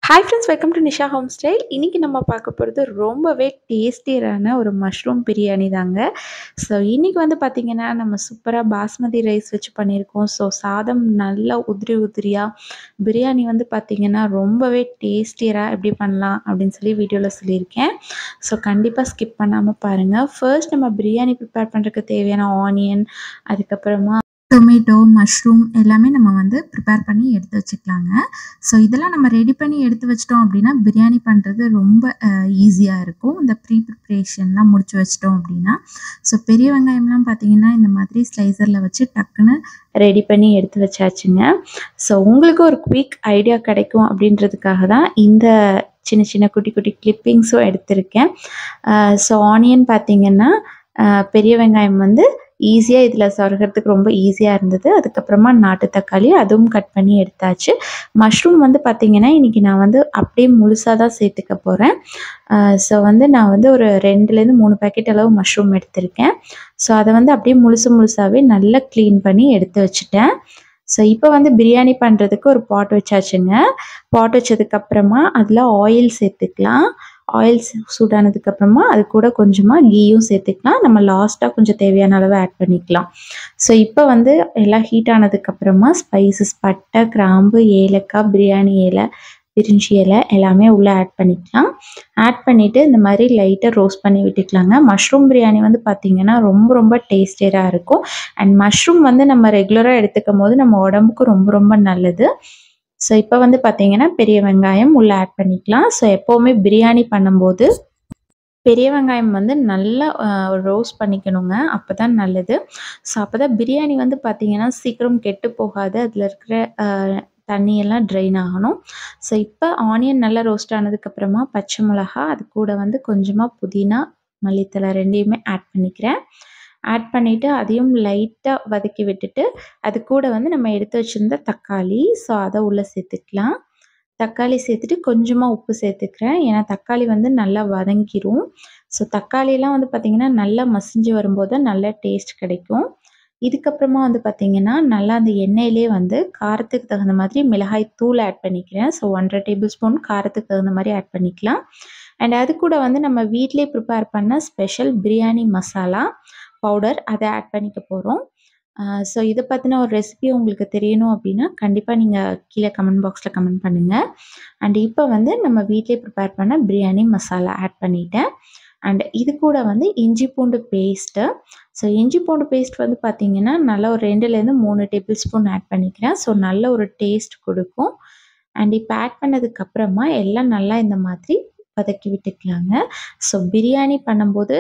hi friends welcome to Nisha home style இன்றைக்கி நம்ம பார்க்க போகிறது ரொம்பவே டேஸ்டியரான ஒரு மஷ்ரூம் பிரியாணி தாங்க ஸோ இன்றைக்கி வந்து பார்த்திங்கன்னா நம்ம சூப்பராக பாஸ்மதி ரைஸ் வச்சு பண்ணியிருக்கோம் ஸோ சாதம் நல்லா உதிரி உதிரியாக பிரியாணி வந்து பார்த்திங்கன்னா ரொம்பவே டேஸ்டியராக எப்படி பண்ணலாம் அப்படின்னு சொல்லி வீடியோவில் சொல்லியிருக்கேன் ஸோ கண்டிப்பாக ஸ்கிப் பண்ணாமல் பாருங்கள் ஃபர்ஸ்ட் நம்ம பிரியாணி ப்ரிப்பேர் பண்ணுறதுக்கு தேவையான ஆனியன் அதுக்கப்புறமா டொமேட்டோ மஷ்ரூம் எல்லாமே நம்ம வந்து ப்ரிப்பேர் பண்ணி எடுத்து வச்சுக்கலாங்க ஸோ இதெல்லாம் நம்ம ரெடி பண்ணி எடுத்து வச்சிட்டோம் அப்படின்னா பிரியாணி பண்ணுறது ரொம்ப ஈஸியாக இருக்கும் இந்த ப்ரீ ப்ரிப்ரேஷன்லாம் முடிச்சு வச்சிட்டோம் அப்படின்னா ஸோ பெரிய வெங்காயம்லாம் பார்த்தீங்கன்னா இந்த மாதிரி ஸ்லைசரில் வச்சு டக்குன்னு ரெடி பண்ணி எடுத்து வச்சாச்சுங்க ஸோ உங்களுக்கு ஒரு குயிக் ஐடியா கிடைக்கும் அப்படின்றதுக்காக தான் இந்த சின்ன சின்ன குட்டி குட்டி கிளிப்பிங்ஸும் எடுத்திருக்கேன் ஸோ ஆனியன் பார்த்தீங்கன்னா பெரிய வெங்காயம் வந்து ஈஸியாக இதில் சொருகிறதுக்கு ரொம்ப ஈஸியாக இருந்தது அதுக்கப்புறமா நாட்டு தக்காளி அதுவும் கட் பண்ணி எடுத்தாச்சு மஷ்ரூம் வந்து பார்த்திங்கன்னா இன்றைக்கி நான் வந்து அப்படியே முழுசாக தான் சேர்த்துக்க போகிறேன் ஸோ வந்து நான் வந்து ஒரு ரெண்டுலேருந்து மூணு பேக்கெட் அளவு மஷ்ரூம் எடுத்திருக்கேன் ஸோ அதை வந்து அப்படியே முழுசு முழுசாகவே நல்லா க்ளீன் பண்ணி எடுத்து வச்சுட்டேன் ஸோ இப்போ வந்து பிரியாணி பண்ணுறதுக்கு ஒரு பாட் வச்சாச்சுங்க பாட் வச்சதுக்கப்புறமா அதில் ஆயில் சேர்த்துக்கலாம் ஆயில் சூடானதுக்கப்புறமா அது கூட கொஞ்சமாக கீயும் சேர்த்துக்கலாம் நம்ம லாஸ்ட்டாக கொஞ்சம் தேவையான அளவு ஆட் பண்ணிக்கலாம் ஸோ இப்போ வந்து எல்லாம் ஹீட் ஆனதுக்கப்புறமா ஸ்பைசஸ் பட்டை கிராம்பு ஏலக்காய் பிரியாணி இலை பிரிஞ்சி இலை எல்லாமே உள்ளே ஆட் பண்ணிக்கலாம் ஆட் பண்ணிவிட்டு இந்த மாதிரி லைட்டாக ரோஸ்ட் பண்ணி விட்டுக்கலாங்க மஷ்ரூம் பிரியாணி வந்து பார்த்திங்கன்னா ரொம்ப ரொம்ப டேஸ்டியராக இருக்கும் அண்ட் மஷ்ரூம் வந்து நம்ம ரெகுலராக எடுத்துக்கும் போது நம்ம உடம்புக்கு ரொம்ப ரொம்ப நல்லது ஸோ இப்போ வந்து பார்த்தீங்கன்னா பெரிய வெங்காயம் உள்ளே ஆட் பண்ணிக்கலாம் ஸோ எப்போவுமே பிரியாணி பண்ணும்போது பெரிய வெங்காயம் வந்து நல்லா ரோஸ்ட் பண்ணிக்கணுங்க அப்போ தான் நல்லது ஸோ அப்போ தான் பிரியாணி வந்து பார்த்திங்கன்னா சீக்கிரம் கெட்டு போகாது அதில் இருக்கிற தண்ணியெல்லாம் ட்ரைன் ஆகணும் ஸோ இப்போ ஆனியன் நல்லா ரோஸ்ட் ஆனதுக்கப்புறமா பச்சை மிளகா அது கூட வந்து கொஞ்சமாக புதினா மல்லித்தலை ரெண்டையுமே ஆட் பண்ணிக்கிறேன் ஆட் பண்ணிவிட்டு அதையும் லைட்டாக வதக்கி விட்டுட்டு அது கூட வந்து நம்ம எடுத்து வச்சுருந்த தக்காளி ஸோ அதை உள்ளே சேர்த்துக்கலாம் தக்காளி சேர்த்துட்டு கொஞ்சமாக உப்பு சேர்த்துக்கிறேன் ஏன்னா தக்காளி வந்து நல்லா வதங்கிரும் ஸோ தக்காளியெல்லாம் வந்து பார்த்திங்கன்னா நல்லா மசிஞ்சு வரும்போது நல்ல டேஸ்ட் கிடைக்கும் இதுக்கப்புறமா வந்து பார்த்திங்கன்னா நல்லா அந்த எண்ணெயிலே வந்து காரத்துக்கு தகுந்த மாதிரி மிளகாய் தூள் ஆட் பண்ணிக்கிறேன் ஸோ ஒன்றரை டேபிள் ஸ்பூன் காரத்துக்கு தகுந்த மாதிரி ஆட் பண்ணிக்கலாம் அண்ட் அது கூட வந்து நம்ம வீட்டிலே ப்ரிப்பேர் பண்ண ஸ்பெஷல் பிரியாணி மசாலா பவுடர் அதை ஆட் பண்ணிக்க போகிறோம் ஸோ இதை பற்றின ஒரு ரெசிபி உங்களுக்கு தெரியணும் அப்படின்னா கண்டிப்பாக நீங்கள் கீழே கமெண்ட் பாக்ஸில் கமெண்ட் பண்ணுங்கள் அண்ட் இப்போ வந்து நம்ம வீட்டிலே ப்ரிப்பேர் பண்ண பிரியாணி மசாலா ஆட் பண்ணிட்டேன் அண்ட் இது கூட வந்து இஞ்சி பூண்டு பேஸ்ட்டு ஸோ இஞ்சி பூண்டு பேஸ்ட் வந்து பார்த்திங்கன்னா நல்லா ஒரு ரெண்டுலேருந்து மூணு டேபிள் ஸ்பூன் ஆட் பண்ணிக்கிறேன் ஸோ நல்ல ஒரு டேஸ்ட் கொடுக்கும் அண்ட் இப்போ ஆட் பண்ணதுக்கப்புறமா எல்லாம் நல்லா இந்த மாதிரி வதக்கி விட்டுக்கலாங்க ஸோ பிரியாணி பண்ணும்போது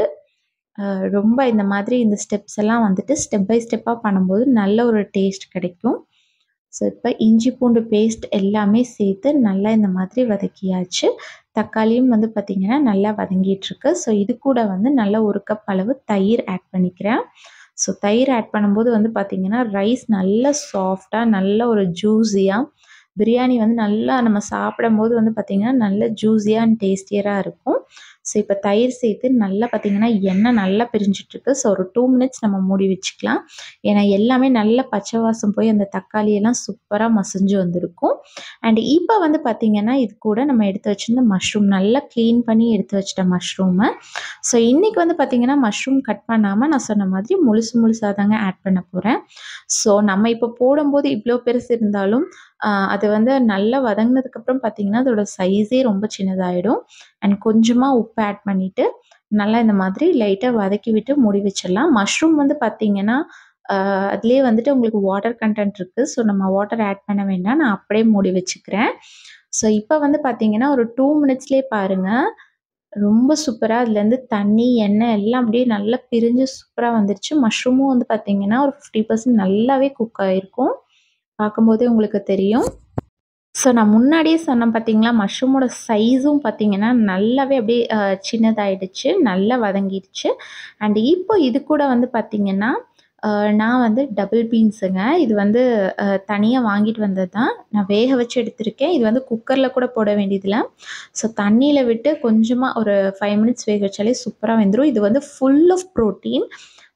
ரொம்ப இந்த மாதிரி இந்த ஸ்டெப்ஸ் எல்லாம் வந்துட்டு ஸ்டெப் பை ஸ்டெப்பாக பண்ணும்போது நல்ல ஒரு டேஸ்ட் கிடைக்கும் ஸோ இப்போ இஞ்சி பூண்டு பேஸ்ட் எல்லாமே சேர்த்து நல்லா இந்த மாதிரி வதக்கியாச்சு தக்காளியும் வந்து பார்த்திங்கன்னா நல்லா வதங்கிட்டுருக்கு ஸோ இது கூட வந்து நல்ல ஒரு கப் அளவு தயிர் ஆட் பண்ணிக்கிறேன் ஸோ தயிர் ஆட் பண்ணும்போது வந்து பார்த்திங்கன்னா ரைஸ் நல்ல சாஃப்டாக நல்ல ஒரு ஜூஸியாக பிரியாணி வந்து நல்லா நம்ம சாப்பிடும் போது வந்து பார்த்திங்கன்னா நல்ல ஜூஸியாக அண்ட் டேஸ்டியராக இருக்கும் ஸோ இப்போ தயிர் சேர்த்து நல்லா பார்த்திங்கன்னா எண்ணெய் நல்லா பிரிஞ்சிட்ருக்கு ஸோ ஒரு டூ மினிட்ஸ் நம்ம மூடி வச்சுக்கலாம் ஏன்னா எல்லாமே நல்ல பச்சை வாசம் போய் அந்த தக்காளியெல்லாம் சூப்பராக மசிஞ்சு வந்திருக்கும் அண்ட் இப்போ வந்து பார்த்திங்கன்னா இது கூட நம்ம எடுத்து வச்சுருந்த மஷ்ரூம் நல்லா க்ளீன் பண்ணி எடுத்து வச்சிட்ட மஷ்ரூமை ஸோ இன்றைக்கி வந்து பார்த்திங்கன்னா மஷ்ரூம் கட் பண்ணாமல் நான் சொன்ன மாதிரி முழுசு முழுசாக தாங்க ஆட் பண்ண போகிறேன் ஸோ நம்ம இப்போ போடும்போது இவ்வளோ பெருசு இருந்தாலும் அது வந்து நல்லா வதங்கினதுக்கப்புறம் பார்த்திங்கன்னா அதோட சைஸே ரொம்ப சின்னதாகிடும் அண்ட் கொஞ்சமாக உப்பு ஆட் பண்ணிவிட்டு நல்லா இந்த மாதிரி லைட்டாக வதக்கி விட்டு மூடி வச்சிடலாம் மஷ்ரூம் வந்து பார்த்திங்கன்னா அதுலேயே வந்துட்டு உங்களுக்கு வாட்டர் கண்டென்ட் இருக்குது ஸோ நம்ம வாட்டர் ஆட் பண்ண வேண்டாம் நான் அப்படியே மூடி வச்சுக்கிறேன் ஸோ இப்போ வந்து பார்த்திங்கன்னா ஒரு டூ மினிட்ஸ்லேயே பாருங்கள் ரொம்ப சூப்பராக அதுலேருந்து தண்ணி எண்ணெய் எல்லாம் அப்படியே நல்லா பிரிஞ்சு சூப்பராக வந்துருச்சு மஷ்ரூமும் வந்து பார்த்திங்கன்னா ஒரு ஃபிஃப்டி பர்சன்ட் நல்லாவே குக் ஆகிருக்கும் பார்க்கும்போதே உங்களுக்கு தெரியும் ஸோ நான் முன்னாடியே சொன்னேன் பார்த்தீங்களா மஷ்ரூமோட சைஸும் பார்த்தீங்கன்னா நல்லாவே அப்படியே சின்னதாயிடுச்சு நல்லா வதங்கிடுச்சு அண்ட் இப்போ இது கூட வந்து பார்த்திங்கன்னா நான் வந்து டபுள் பீன்ஸுங்க இது வந்து தனியாக வாங்கிட்டு வந்தது தான் நான் வேக வச்சு எடுத்திருக்கேன் இது வந்து குக்கரில் கூட போட வேண்டியதில்லை ஸோ தண்ணியில் விட்டு கொஞ்சமாக ஒரு ஃபைவ் மினிட்ஸ் வேக வச்சாலே சூப்பராக வெந்துடும் இது வந்து ஃபுல் ஆஃப் ப்ரோட்டீன்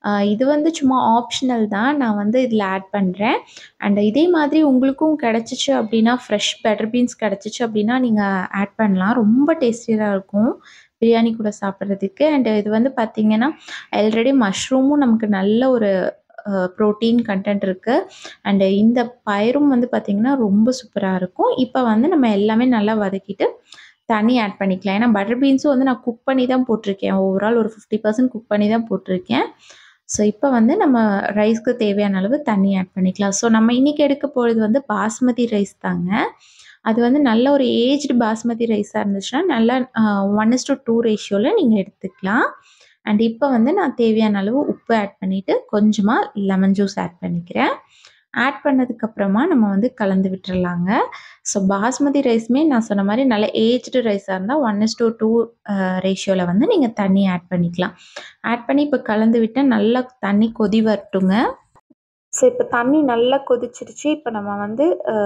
இது வந்து சும்மா ஆப்ஷனல் தான் நான் வந்து இதில் ஆட் பண்ணுறேன் அண்ட் இதே மாதிரி உங்களுக்கும் கிடச்சிச்சு அப்படின்னா ஃப்ரெஷ் பட்டர் பீன்ஸ் கிடச்சிச்சு அப்படின்னா நீங்கள் ஆட் பண்ணலாம் ரொம்ப டேஸ்டியாக இருக்கும் பிரியாணி கூட சாப்பிட்றதுக்கு அண்ட் இது வந்து பார்த்திங்கன்னா ஆல்ரெடி மஷ்ரூமும் நமக்கு நல்ல ஒரு ப்ரோட்டீன் கண்டென்ட் இருக்குது அண்டு இந்த பயிரும் வந்து பார்த்திங்கன்னா ரொம்ப சூப்பராக இருக்கும் இப்போ வந்து நம்ம எல்லாமே நல்லா வதக்கிட்டு தண்ணி ஆட் பண்ணிக்கலாம் ஏன்னா பட்டர் பீன்ஸும் வந்து நான் குக் பண்ணி தான் போட்டிருக்கேன் ஓவரால் ஒரு ஃபிஃப்டி பர்சன்ட் குக் பண்ணி தான் போட்டிருக்கேன் ஸோ இப்போ வந்து நம்ம ரைஸ்க்கு தேவையான அளவு தண்ணி ஆட் பண்ணிக்கலாம் ஸோ நம்ம இன்றைக்கி எடுக்க போகிறது வந்து பாஸ்மதி ரைஸ் தாங்க அது வந்து நல்ல ஒரு ஏஜ்டு பாஸ்மதி ரைஸாக இருந்துச்சுன்னா நல்லா ஒன் இஸ் டு டூ ரேஷியோவில் நீங்கள் எடுத்துக்கலாம் அண்ட் இப்போ வந்து நான் தேவையான அளவு உப்பு ஆட் பண்ணிவிட்டு கொஞ்சமாக லெமன் ஜூஸ் ஆட் பண்ணிக்கிறேன் ஆட் பண்ணதுக்கப்புறமா நம்ம வந்து கலந்து விட்டுறலாங்க ஸோ பாஸ்மதி ரைஸுமே நான் சொன்ன மாதிரி நல்ல ஏஜ்டு ரைஸாக இருந்தால் ஒன் இஸ் டூ டூ ரேஷியோவில் வந்து நீங்கள் தண்ணி ஆட் பண்ணிக்கலாம் ஆட் பண்ணி இப்போ கலந்து விட்டால் நல்லா தண்ணி கொதி வரட்டுங்க ஸோ இப்போ தண்ணி நல்லா கொதிச்சிருச்சு இப்போ நம்ம வந்து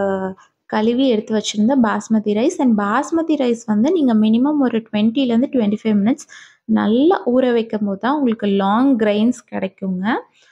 கழுவி எடுத்து வச்சுருந்த basmati rice and basmati rice வந்து நீங்கள் மினிமம் ஒரு டுவெண்ட்டிலேருந்து டுவெண்ட்டி ஃபைவ் மினிட்ஸ் நல்லா ஊற வைக்கும் போது தான் உங்களுக்கு லாங் கிரைன்ஸ் கிடைக்குங்க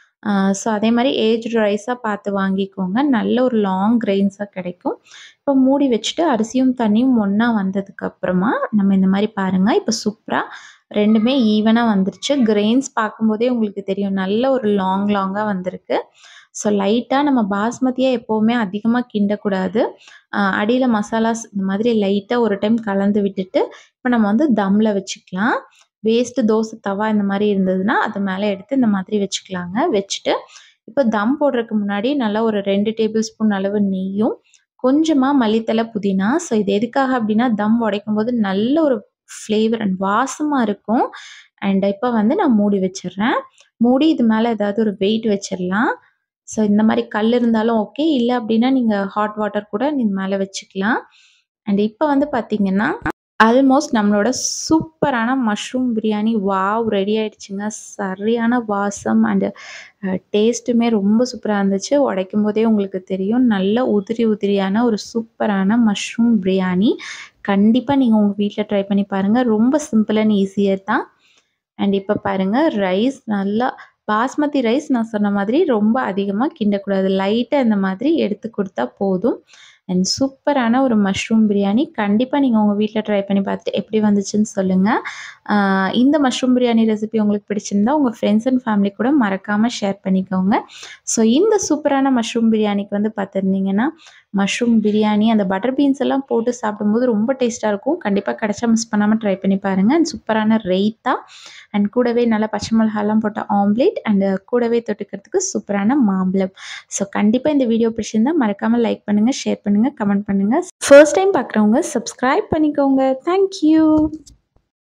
ஸோ அதே மாதிரி ஏஜ் ரைஸாக பார்த்து வாங்கிக்கோங்க நல்ல ஒரு லாங் கிரெயின்ஸாக கிடைக்கும் இப்போ மூடி வச்சுட்டு அரிசியும் தண்ணியும் ஒன்றா வந்ததுக்கப்புறமா நம்ம இந்த மாதிரி பாருங்கள் இப்போ சூப்பராக ரெண்டுமே ஈவனாக வந்துருச்சு கிரெயின்ஸ் பார்க்கும்போதே உங்களுக்கு தெரியும் நல்ல ஒரு லாங் லாங்காக வந்திருக்கு ஸோ லைட்டாக நம்ம பாஸ்மதியாக எப்போவுமே அதிகமாக கிண்டக்கூடாது அடியில் மசாலாஸ் இந்த மாதிரி லைட்டாக ஒரு டைம் கலந்து விட்டுட்டு இப்போ நம்ம வந்து தம்மில் வச்சுக்கலாம் வேஸ்ட்டு தோசை தவா இந்த மாதிரி இருந்ததுன்னா அது மேலே எடுத்து இந்த மாதிரி வச்சுக்கலாங்க வச்சுட்டு இப்போ தம் போடுறதுக்கு முன்னாடி நல்லா ஒரு ரெண்டு டேபிள் ஸ்பூன் அளவு நெய்யும் கொஞ்சமாக மல்லித்தலை புதினா ஸோ இது எதுக்காக அப்படின்னா தம் உடைக்கும் போது நல்ல ஒரு ஃப்ளேவர் அண்ட் வாசமாக இருக்கும் அண்ட் இப்போ வந்து நான் மூடி வச்சிடுறேன் மூடி இது மேலே ஏதாவது ஒரு வெயிட் வச்சிடலாம் ஸோ இந்த மாதிரி கல் இருந்தாலும் ஓகே இல்லை அப்படின்னா நீங்கள் ஹாட் வாட்டர் கூட நீங்கள் மேலே வச்சுக்கலாம் அண்ட் இப்போ வந்து பார்த்தீங்கன்னா ஆல்மோஸ்ட் நம்மளோட சூப்பரான மஷ்ரூம் பிரியாணி வாவ் ரெடி ஆயிடுச்சுங்க சரியான வாசம் அண்டு டேஸ்ட்டுமே ரொம்ப சூப்பராக இருந்துச்சு உடைக்கும் போதே உங்களுக்கு தெரியும் நல்ல உதிரி உதிரியான ஒரு சூப்பரான மஷ்ரூம் பிரியாணி கண்டிப்பாக நீங்கள் உங்கள் வீட்டில் ட்ரை பண்ணி பாருங்கள் ரொம்ப சிம்பிள் அண்ட் ஈஸியர் தான் அண்ட் இப்போ பாருங்கள் ரைஸ் நல்லா பாஸ்மதி ரைஸ் நான் சொன்ன மாதிரி ரொம்ப அதிகமாக கிண்டக்கூடாது லைட்டாக இந்த மாதிரி எடுத்து கொடுத்தா போதும் அண்ட் சூப்பரான ஒரு மஷ்ரூம் பிரியாணி கண்டிப்பாக நீங்கள் உங்கள் வீட்டில் ட்ரை பண்ணி பார்த்துட்டு எப்படி வந்துச்சுன்னு சொல்லுங்கள் இந்த மஷ்ரூம் பிரியாணி ரெசிபி உங்களுக்கு பிடிச்சிருந்தா உங்கள் ஃப்ரெண்ட்ஸ் அண்ட் ஃபேமிலி கூட மறக்காமல் ஷேர் பண்ணிக்கோங்க ஸோ இந்த சூப்பரான மஷ்ரூம் பிரியாணிக்கு வந்து பார்த்துருந்தீங்கன்னா மஷ்ரூம் பிரியாணி அந்த பட்டர் பீன்ஸ் எல்லாம் போட்டு சாப்பிடும்போது ரொம்ப டேஸ்ட்டாக இருக்கும் கண்டிப்பாக கிடச்சா மிஸ் பண்ணாமல் ட்ரை பண்ணி பாருங்கள் அண்ட் சூப்பரான ரெய்த்தா அண்ட் கூடவே நல்லா பச்சை மிளகாலாம் போட்ட ஆம்லேட் அண்ட் கூடவே தொட்டுக்கிறதுக்கு சூப்பரான மாம்பழம் ஸோ கண்டிப்பாக இந்த வீடியோ பிடிச்சிருந்தா மறக்காமல் லைக் பண்ணுங்கள் ஷேர் பண்ணுங்கள் கமெண்ட் பண்ணுங்கள் ஃபர்ஸ்ட் டைம் பார்க்குறவங்க சப்ஸ்கிரைப் பண்ணிக்கோங்க தேங்க்யூ